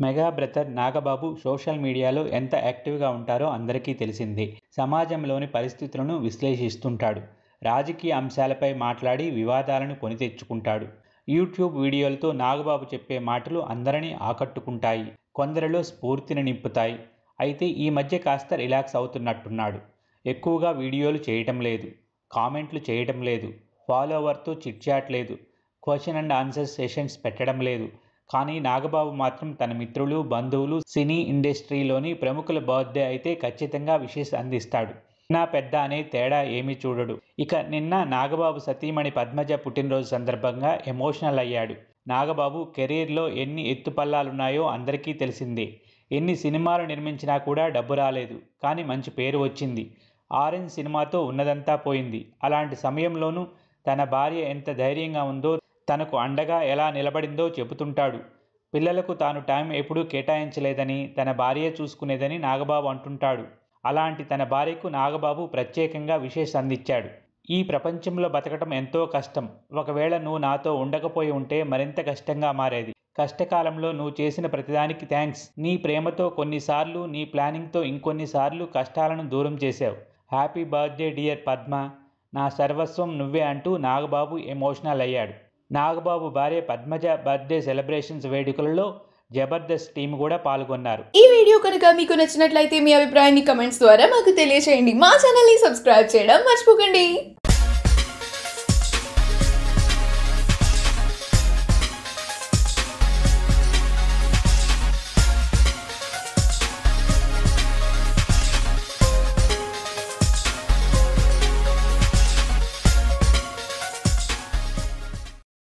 mega brother Nagababu social మీడియాలో ఎంత యాక్టివ్గా ఉంటారో అందరికీ తెలిసిందే సమాజంలోని పరిస్థితులను విశ్లేషిస్తుంటాడు రాజకీయ అంశాలపై మాట్లాడి వివాదాలను కొని తెచ్చుకుంటాడు యూట్యూబ్ వీడియోలతో నాగబాబు చెప్పే మాటలు అందరినీ ఆకట్టుకుంటాయి కొందరిలో స్ఫూర్తిని నింపుతాయి అయితే ఈ మధ్య కాస్త రిలాక్స్ అవుతున్నట్టున్నాడు ఎక్కువగా వీడియోలు చేయటం లేదు కామెంట్లు చేయటం లేదు ఫాలోవర్తో చిట్చాట్ లేదు క్వశ్చన్ అండ్ ఆన్సర్ సెషన్స్ పెట్టడం లేదు కానీ నాగబాబు మాత్రం తన మిత్రులు బంధువులు సినీ ఇండస్ట్రీలోని ప్రముఖుల బర్త్డే అయితే ఖచ్చితంగా విషెస్ అందిస్తాడు చిన్న పెద్ద అనే తేడా ఏమీ చూడడు ఇక నిన్న నాగబాబు సతీమణి పద్మజ పుట్టినరోజు సందర్భంగా ఎమోషనల్ అయ్యాడు నాగబాబు కెరీర్లో ఎన్ని ఎత్తుపల్లాలున్నాయో అందరికీ తెలిసిందే ఎన్ని సినిమాలు నిర్మించినా కూడా డబ్బు రాలేదు కానీ మంచి పేరు వచ్చింది ఆరెంజ్ సినిమాతో ఉన్నదంతా పోయింది అలాంటి సమయంలోనూ తన భార్య ఎంత ధైర్యంగా ఉందో తనకు అండగా ఎలా నిలబడిందో చెబుతుంటాడు పిల్లలకు తాను టైం ఎప్పుడూ కేటాయించలేదని తన భార్య చూసుకునేదని నాగబాబు అంటుంటాడు అలాంటి తన భార్యకు నాగబాబు ప్రత్యేకంగా విశేష అందించాడు ఈ ప్రపంచంలో బతకటం ఎంతో కష్టం ఒకవేళ నువ్వు నాతో ఉండకపోయి ఉంటే మరింత కష్టంగా మారేది కష్టకాలంలో నువ్వు చేసిన ప్రతిదానికి థ్యాంక్స్ నీ ప్రేమతో కొన్నిసార్లు నీ ప్లానింగ్తో ఇంకొన్నిసార్లు కష్టాలను దూరం చేశావు హ్యాపీ బర్త్డే డియర్ పద్మ నా సర్వస్వం నువ్వే అంటూ నాగబాబు ఎమోషనల్ అయ్యాడు నాగబాబు భార్య పద్మజ బర్త్డే సెలబ్రేషన్స్ వేడుకలలో జబర్దస్త్ టీం కూడా పాల్గొన్నారు ఈ వీడియో కనుక మీకు నచ్చినట్లయితే మీ అభిప్రాయాన్ని కమెంట్స్ ద్వారా మాకు తెలియజేయండి మా ఛానల్ని సబ్స్క్రైబ్ చేయడం మర్చిపోకండి